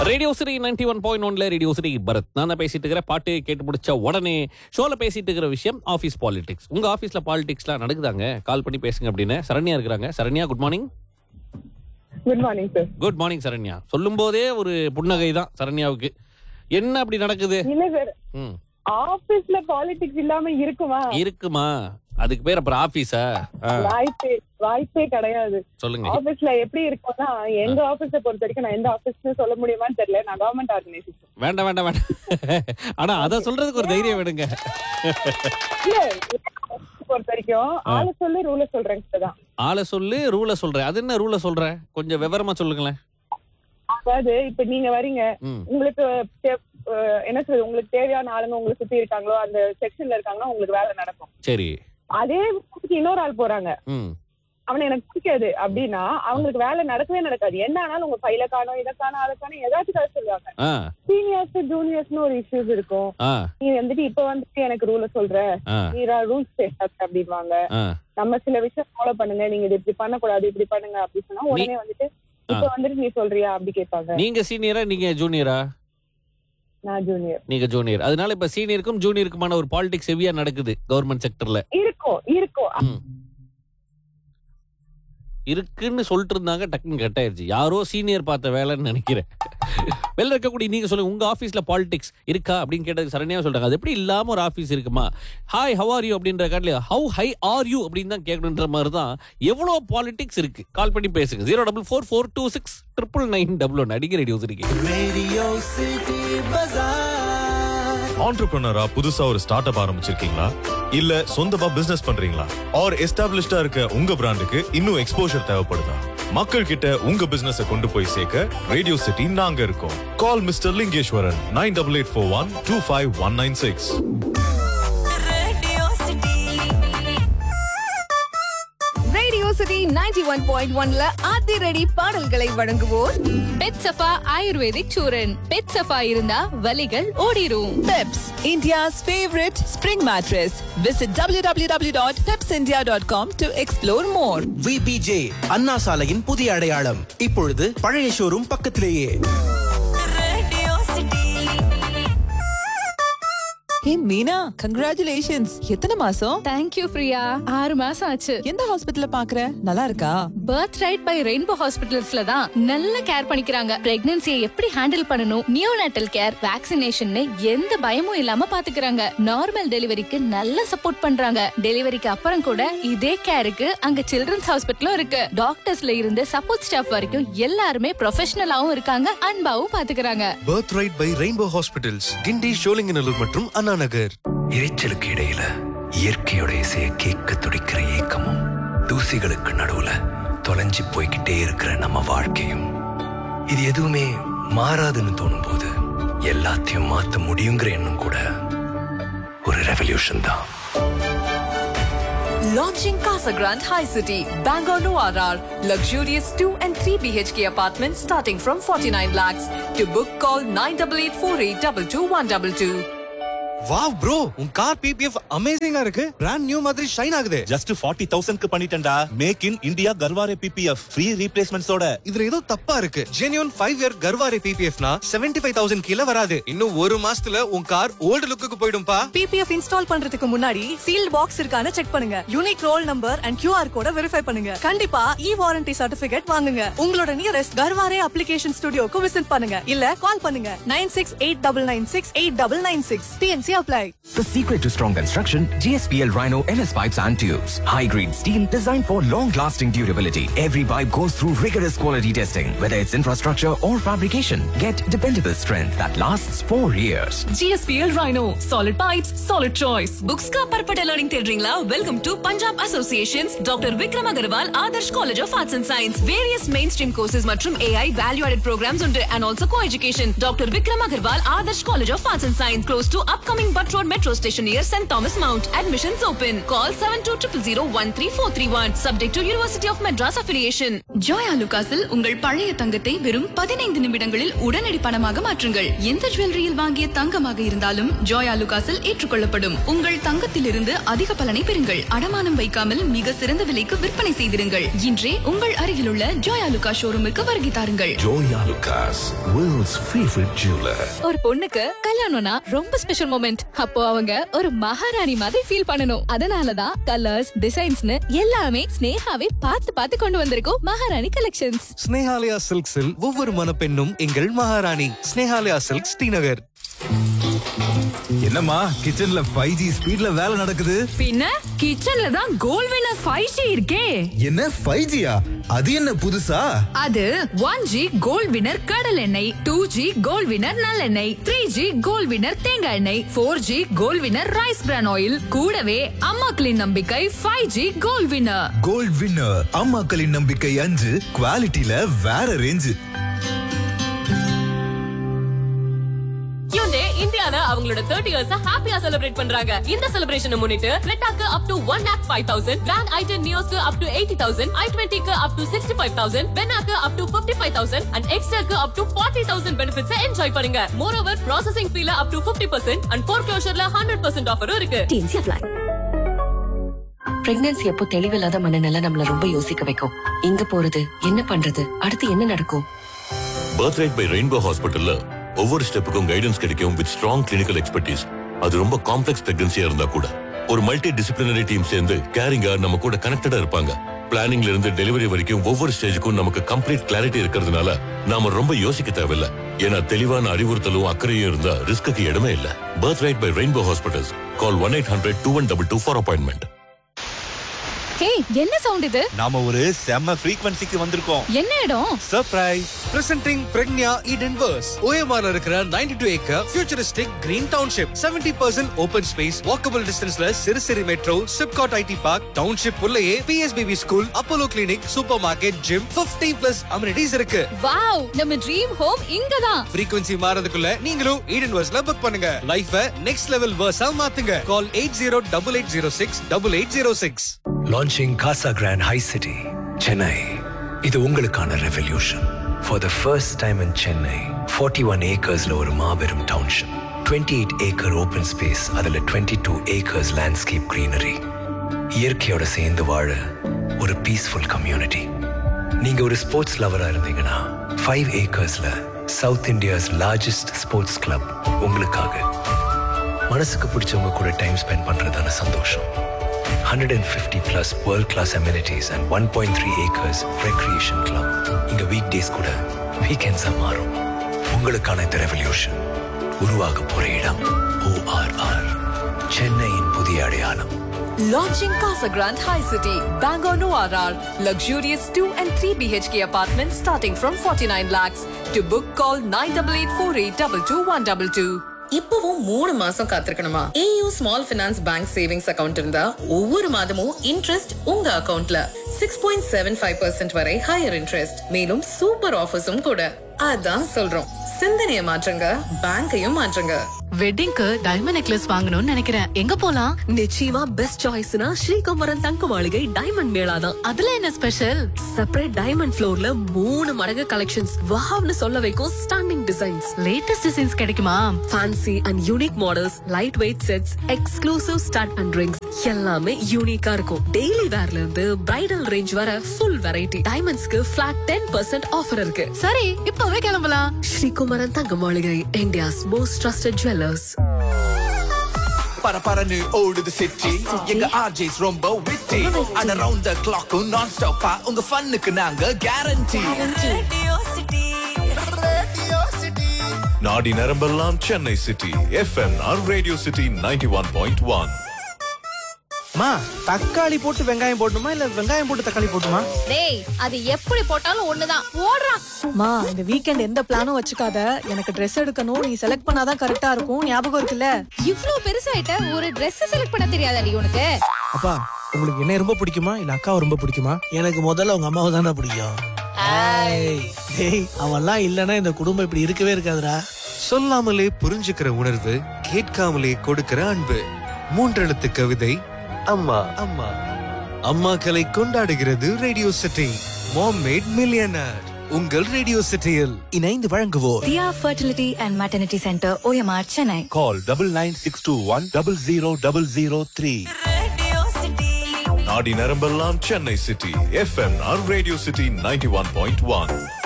Radio city ninety one point ஒன்ல radio city Bharath நான் தான் பேசிட்டு இருக்கிற பாட்டு கேட்டு முடிச்ச உடனே ஷோல பேசிட்டு இருக்கிற விஷயம் ஆஃபீஸ் பாலிடிக்ஸ் உங்க ஆஃபீஸ்ல பாலிடிக்ஸ்லாம் நடக்குதாங்க கால் பண்ணி பேசுங்க அப்படின்னு சரண்யா இருக்கிறாங்க Saranya good morning good morning sir good morning Saranya சொல்லும் போதே ஒரு புன்னகை தான் சரண்யாவுக்கு என்ன அப்படி நடக்குது இல்ல சார் ம் ஆபீஸ்ல பாலிடிக்ஸ் இல்லாம இருக்குமா இருக்குமா அதுக்கு பேர் அப்புறம் ஆபீஸா வாய்ப்பே வாய்ப்பே கிடையாது சொல்லுங்க ஆபீஸ்ல எப்படி இருக்கும்னா எங்க ஆபீஸ பொறுத்த வரைக்கும் நான் எந்த ஆபீஸ்னு சொல்ல முடியுமான்னு தெரியல நான் கவர்மெண்ட் ஆர்கனைசேஷன் வேண்டாம் வேண்டாம் வேண்டாம் ஆனா அத சொல்றதுக்கு ஒரு தைரியம் வேணுங்க இல்ல பொறுத்த வரைக்கும் ஆள சொல்லி ரூல சொல்றேன் தான் ஆளை சொல்லு ரூலை சொல்றேன் அது என்ன ரூலை சொல்றேன் கொஞ்சம் விவரமா சொல்லுங்களேன் அதாவது இப்ப நீங்க வரீங்க ம் உங்களுக்கு தே- அஹ் என்ன சொல்றது உங்களுக்கு தேவையான ஆளுங்க உங்களை சுத்தி இருக்காங்களோ அந்த செக்ஷன்ல இருக்காங்கன்னா உங்களுக்கு வேலை நடக்கும் சரி அதே விஷயத்துக்கு இன்னொரு ஆள் போறாங்க ம் அவனை எனக்கு பிடிக்காது அப்படின்னா அவங்களுக்கு வேலை நடக்கவே நடக்காது என்ன ஆனாலும் உங்க ஃபைல காணும் இதை காணும் அதை காணும் ஏதாச்சும் கதை சொல்லுவாங்க ஆ சீனியர்ஸ் ஜூனியர்ஸ்னு ஒரு இஷ்யூஸ் இருக்கும் ஆ நீ வந்துட்டு இப்ப வந்துட்டு எனக்கு ரூல சொல்ற ஆ நீ ரூல்ஸ் பேசாத அப்படின்வாங்க ஆ நம்ம சில விஷயம் ஃபாலோ பண்ணுங்க நீங்க இது இப்படி பண்ணக்கூடாது இப்படி பண்ணுங்க அப்படி சொன்னா உடனே வந்துட்டு இப்ப வந்துட்டு நீ சொல்றியா அப்படி கேட்பாங்க நீங்க சீனியரா நீங்க ஜூனியரா நான் ஜூனியர் நீங்க ஜூனியர் அதனால இப்ப சீனியருக்கும் ஜூனியருக்குமான ஒரு பாலிடிக்ஸ் ஹெவியா நடக்குது கவர்மெண்ட் செக்டர்ல இருக்கும் இருக்கும் ம். இருக்குன்னு சொல்லிட்டு இருந்தாங்க டக்குன்னு கட் ஆயிருச்சு யாரோ சீனியர் பார்த்த வேலைன்னு நினைக்கிறேன் வெளில இருக்கக்கூடிய நீங்க சொல்லுங்க உங்க ஆபீஸ்ல பாலிடிக்ஸ் இருக்கா அப்படின்னு கேட்டது சரணியா சொல்றாங்க அது எப்படி இல்லாம ஒரு ஆபீஸ் இருக்குமா ஹாய் ஹவ் ஆர் யூ அப்படின்ற காட்டில ஹவு ஹை ஆர் யூ அப்படின்னு தான் கேட்கணுன்ற மாதிரி தான் எவ்வளவு பாலிடிக்ஸ் இருக்கு கால் பண்ணி பேசுங்க zero double four four two six triple nine double one அடிக்கிற ரேடியோஸ் இருக்கு Radio City Bazaar. ஆண்டர்பிரினரா புதுசா ஒரு ஸ்டார்ட் அப் ஆரம்பிச்சிருக்கீங்களா இல்ல சொந்தமா பிசினஸ் பண்றீங்களா ஆர் எஸ்டாப்லிஷ்டா இருக்க உங்க பிராண்டுக்கு இன்னும் எக்ஸ்போஷர் தேவைப்படுதா மக்கள் கிட்ட உங்க பிசினஸ் கொண்டு போய் சேர்க்க ரேடியோ சிட்டி நாங்க இருக்கோம் call mister Lingeswaran nine double eight four one two five one nine six Radio City. Radio city ninety one point ஒன்ல ஆதி ரெடி பாடல்களை வழங்குவோர் பெட் சஃபா ஆயுர்வேதிக் சூரன் பெட் சஃபா இருந்தா வலிகள் ஓடிரும் Peps, India's favorite spring mattress. Visit www.pepsindia.com to explore more. V B J Anna சாலையின் புதிய அடையாளம் இப்பொழுது பழைய ஷோரூம் பக்கத்திலேயே Radio City. Hey Meena, congratulations. எத்தனை மாசம் தேங்க்யூ பிரியா ஆறு மாசம் ஆச்சு எந்த ஹாஸ்பிட்டல்ல பாக்குற நல்லா இருக்கா பர்த் ரைட் பை ரெயின்போ ஹாஸ்பிட்டல்ஸ்ல தான் நல்ல கேர் பண்ணிக்கிறாங்க பிரெக்னன்சியை எப்படி ஹேண்டில் பண்ணணும் நியோநாட்டல் கேர் வேக்சினேஷன் எந்த பயமும் இல்லாம பாத்துக்கிறாங்க நார்மல் டெலிவரிக்கு நல்ல சப்போர்ட் பண்றாங்க டெலிவரிக்கு அப்புறம் கூட இதே கேருக்கு அங்க சில்ட்ரன்ஸ் ஹாஸ்பிட்டலும் இருக்கு டாக்டர்ஸ்ல இருந்து சப்போர்ட் ஸ்டாஃப் வரைக்கும் எல்லாருமே ப்ரொஃபஷனலாவும் இருக்காங்க அன்பாவும் பாத்துக்கிறாங்க Birth Right by Rainbow Hospitals Guindy Sholinganallur மற்றும் அண்ணா நகர் இரைச்சலுக்கு இடையில இயற்கையோட இசைய கேட்க துடிக்கிற ஏக்கமும் தூசிகளுக்கு நடுவுல தொலைஞ்சு போய்கிட்டே இருக்கிற நம்ம வாழ்க்கையும் இது எதுவுமே மாறாதுன்னு தோணும் போது எல்லாத்தையும் மாத்த முடியுங்கிற எண்ணம் கூட ஒரு ரெவல்யூஷன் தான் Launching Casa Grande High City, Bangor Noir. Luxurious 2 and 3 BHK apartments starting from 49 lakhs. To book, call 9884822122. Wow bro உன் கார் பிபிஎஃப் அமேசிங்கா இருக்கு பிராண்ட் நியூ மாதிரி ஷைன் ஆகுது ஜஸ்ட் ஃபார்ட்டி தௌசண்ட்க்கு பண்ணிட்டேன்டா make in India Garware PPF free ரீப்ளேஸ்மெண்ட்ஸோட இதுல ஏதோ தப்பா இருக்கு ஜென்யூன் ஃபைவ் இயர் கர்வாரே பிபிஎஃப்னா செவன்டி ஃபைவ் தௌசண்ட் கீழே வராது இன்னும் ஒரு மாசத்துல உன் கார் ஓல்டு லுக்குக்கு போயிடும்பா PPF இன்ஸ்டால் பண்றதுக்கு முன்னாடி சீல்ட் பாக்ஸ் இருக்கான்னு செக் பண்ணுங்க unique roll number and QR கோட வெரிஃபை பண்ணுங்க கண்டிப்பா இ வாரண்டி சர்டிபிகேட் வாங்குங்க உங்களோட நியரஸ்ட் கர்வாரே அப்ளிகேஷன் ஸ்டுடியோக்கு விசிட் பண்ணுங்க இல்ல கால் பண்ணுங்க nine six eight double nine six eight double nine six T N C apply The secret to strong construction, GSPL Rhino NS pipes and tubes. High grade steel designed for long lasting durability. Every pipe goes through rigorous quality testing, whether it's infrastructure or fabrication. Get dependable strength that lasts four years. GSPL Rhino solid pipes solid choice books का पर्पट learning தேடுறீங்களா welcome to Punjab Associations Dr. Vikram Agarwal Adarsh College of Arts and Science various mainstream courses மற்றும் AI value added programs உண்டு and also co-education Dr. Vikram Agarwal Adarsh College of Arts and Science close to upcoming Irving Butt Road Metro Station near St. Thomas Mount. Admissions open. Call 7200 Subject to University of Madras affiliation. Joya லுகாஸில் உங்கள் பழைய தங்கத்தை வெறும் பதினைந்து நிமிடங்களில் உடனடி பணமாக மாற்றுங்கள் எந்த ஜுவல்லரியில் வாங்கிய தங்கமாக இருந்தாலும் ஜோயா லுகாஸில் ஏற்றுக்கொள்ளப்படும் உங்கள் தங்கத்திலிருந்து அதிக பலனை பெறுங்கள் அடமானம் வைக்காமல் மிக சிறந்த விலைக்கு விற்பனை செய்திருங்கள் இன்றே உங்கள் அருகிலுள்ள ஜோயா லுகா ஷோரூமுக்கு வருகை தாருங்கள் Joya Lucas, world's favorite jeweler. ஒரு பொண்ணுக்கு கல்யாணம்னா ரொம்ப ஸ்பெஷல் மொமெண்ட் அப்போ அவங்க ஒரு மகாராணி மாதிரி ஃபீல் பண்ணணும் அதனாலதான் கலர்ஸ் டிசைன்ஸ்னு எல்லாமே ஸ்னேகாவே பார்த்து பார்த்து கொண்டு வந்திருக்கோம் மகாராணி கலெக்ஷன்ஸ் ஸ்னேஹாலயா சில்க்ஸில் ஒவ்வொரு மணப்பெண்ணும் எங்கள் மகாராணி ஸ்னேஹாலயா சில்க் ஸ்ரீநகர் என்னம்மா கிச்சன்ல ஃபைவ் ஜி ஸ்பீட்ல வேலை நடக்குது பின்ன கிச்சன்ல தான் கோல் வினர் 5G இருக்கே என்ன ஃபைவ் ஜியா அது என்ன புதுசா அது ஒன் ஜி கோல்ட் வினர் கடல் எண்ணெய் டூ ஜி கோல்ட் வினர் நல்லெண்ணெய் த்ரீ ஜி கோல்ட் வினர் தேங்காய் எண்ணெய் four G Gold Winner rice bran oil கூடவே அம்மாக்களின் நம்பிக்கை five G Gold Winner Gold Winner அம்மாக்களின் நம்பிக்கை அஞ்சு குவாலிட்டியில வேற ரேஞ்சு ஹியூண்டே இந்தியால அவங்களோட தேர்ட்டி இயர்ஸ் ஹாப்பியா செலிப்ரேட் பண்றாங்க இந்த செலிப்ரேஷனை முன்னிட்டு கிரெட்டாக்கு up to one lakh five thousand grand I ten நியோஸ்க்கு up to eighty thousand I டுவெண்ட்டிக்கு up to sixty five thousand பெனாக்கு up to fifty five thousand and எக்ஸ்ட்ராக்கு up to forty thousand benefits enjoy பண்ணுங்க மோர் ஓவர் ப்ராசஸிங் ஃபீல up to fifty percent and ஃபோர் க்ளோஷர்ல hundred percent ஆஃபரும் இருக்கு pregnancy அப்போ தெளிவில்லாத மனநிலை நம்மள ரொம்ப யோசிக்க வைக்கும் எங்க போறது என்ன பண்றது அடுத்து என்ன நடக்கும் பர்த் ரைட் பை ரெயின்போ ஹாஸ்பிட்டல்ல ஒவ்வொரு ஸ்டெப்புக்கும் கைடன்ஸ் கிடைக்கும் வித் ஸ்ட்ராங் கிளினிக்கல் எக்ஸ்பர்டீஸ் அது ரொம்ப காம்ப்ளெக்ஸ் பிரெக்னன்சியா இருந்தா கூட ஒரு மல்டி டிசிப்ளினரி டீம் சேர்ந்து கேரிங்கா நம்ம கூட கனெக்டடா இருப்பாங்க பிளானிங்ல இருந்து டெலிவரி வரைக்கும் ஒவ்வொரு ஸ்டேஜுக்கும் நமக்கு கம்ப்ளீட் கிளாரிட்டி இருக்கிறதுனால நாம ரொம்ப யோசிக்க தேவையில்ல ஏன்னா தெளிவான அறிவுறுத்தலும் அக்கறையும் இருந்தா ரிஸ்க்கு இடமே இல்ல Birth Right by Rainbow Hospitals call one eight hundred two one double two for appointment hey என்ன சவுண்ட் இது நாம ஒரு செம்ம ஃப்ரீக்வன்சிக்கு வந்திருக்கோம் என்ன இடம் surprise presenting Pragnya Eden Verse ஓஎம்ஆர்ல இருக்கிற 92 two acre futuristic green township 70% percent open space walkable டிஸ்டன்ஸ்ல சிறுசிறு metro SIPCOT IT park township உள்ளேயே PSBB school Apollo clinic supermarket gym 50 plus amenities இருக்கு வாவ் நம்ம ட்ரீம் ஹோம் இங்கதான் frequency மாறதுக்குள்ள நீங்களும் ஈடன் வர்ஸ்ல புக் பண்ணுங்க லைஃப நெக்ஸ்ட் லெவல் வர்ஸா மாத்துங்க call eight zero double eight zero six double eight zero six launching Casagrand hi city Chennai இது உங்களுக்கான revolution for the first time in Chennai forty one ஏக்கர்ஸ்ல ஒரு மாபெரும் township twenty eight acre open space அதுல twenty two acres landscape greenery இயற்கையோட சேர்ந்து வாழ ஒரு பீஸ்ஃபுல் கம்யூனிட்டி நீங்க ஒரு ஸ்போர்ட்ஸ் லவரா இருந்தீங்கன்னா ஃபைவ் ஏக்கர்ஸ்ல south India's largest sports club உங்களுக்காக மனசுக்கு பிடிச்சவங்க கூட டைம் ஸ்பெண்ட் பண்றதான சந்தோஷம் 150 plus world class amenities and 1.3 acres recreation club. இங்க weekdays கூட weekends ஆ மாறும் உங்களுக்கான இந்த ரெவல்யூஷன் உருவாக போற இடம் ORR சென்னையின் புதிய அடையாளம் Launching Casa Grande High City, Bangor Noir. Luxurious 2 and 3 BHK apartments starting from 49 lakhs. To book, call 9884822122. இப்பவும் மூணு மாசம் காத்திருக்கணுமா AU small finance bank savings account இருந்தா ஒவ்வொரு மாதமும் இன்ட்ரெஸ்ட் உங்க அக்கவுண்ட்ல six point seven five percent வரை ஹையர் இன்ட்ரெஸ்ட் மேலும் சூப்பர் ஆஃபர்ஸும் கூட அதான் சொல்றோம் சிந்தனைய மாற்றுங்க பேங்கையும் மாற்றுங்க வெட்டிங்க்கு டைமண்ட் நெக்லஸ் வாங்கணும்னு நினைக்கிறேன் எங்க போலாம் நிச்சயமா பெஸ்ட் சாய்ஸ்னா ஸ்ரீகுமரன் தங்க மாளிகை டைமண்ட் மேளா தான் அதுல என்ன ஸ்பெஷல் செப்பரேட் டைமண்ட் ஃப்ளோர்ல மூணு மடங்கு கலெக்ஷன்ஸ் வாவ்னு சொல்ல வைக்கும் ஸ்டாண்டிங் டிசைன்ஸ் லேட்டஸ்ட் டிசைன்ஸ் கிடைக்குமா fancy and unique models lightweight sets exclusive studs and rings எல்லாமே யூனிக்கா இருக்கும் டெய்லி வேர்ல இருந்து பிரைடல் ரேஞ்ச் வர ஃபுல் வெரைட்டி டைமண்ட்ஸ்க்கு ஃபிளாட் டென் பர்சன்ட் ஆஃபர் இருக்கு சரி இப்பவே கிளம்பலாம் Srikumaran Thanga Maaligai India's most trusted jewellers பரபரன்னு ஓடுது சிட்டி எங்க ஆர்ஜேஸ் ரொம்ப witty and around the clock நான் ஸ்டாப்பா உங்க ஃபன்னுக்கு நாங்க கேரண்டி நாடி நரம்பெல்லாம் சென்னை சிட்டி எஃப்எம்ஆர் radio city ninety one point one மா தக்காளி போட்டு வெங்காயம் போடணுமா இல்ல வெங்காயம் போட்டு தக்காளி போட்டுமா டேய் அது எப்படி போட்டாலும் ஒண்ணுதான் ஓடுறா மா இந்த வீக்கெண்ட் எந்த பிளானும் வச்சுக்காத எனக்கு Dress எடுக்கணும் நீ செலக்ட் பண்ணாதான் கரெக்டா இருக்கும் ஞாபகம் இருக்குல்ல இவ்ளோ பெருசாயிட்ட ஒரு Dress செலக்ட் பண்ண தெரியாதாடி உனக்கு அப்பா உங்களுக்கு என்ன ரொம்ப பிடிக்குமா இல்ல அக்காவை ரொம்ப பிடிக்குமா எனக்கு முதல்ல உங்க அம்மாவை தானே பிடிக்கும் ஏய், டேய் அவன்லாம் இல்லனா இந்த குடும்பம் இப்படி இருக்கவே இருக்காதுடா சொல்லாமலே புரிஞ்சுக்கிற உணர்வு கேட்காமலே கொடுக்கிற அன்பு மூன்றெழுத்து கவிதை அம்மா அம்மா அம்மாக்களை கொண்டாடுகிறது radio city mom made millionaire உங்கள் ரேடியோ சிட்டியில் இணைந்து வழங்குவோர் Diya fertility and maternity centre OMR Chennai Call double nine six two one double zero double zero three. நாடி நரம்பெல்லாம் சென்னை சிட்டி எஃப்எம்ஆர் radio city ninety one point one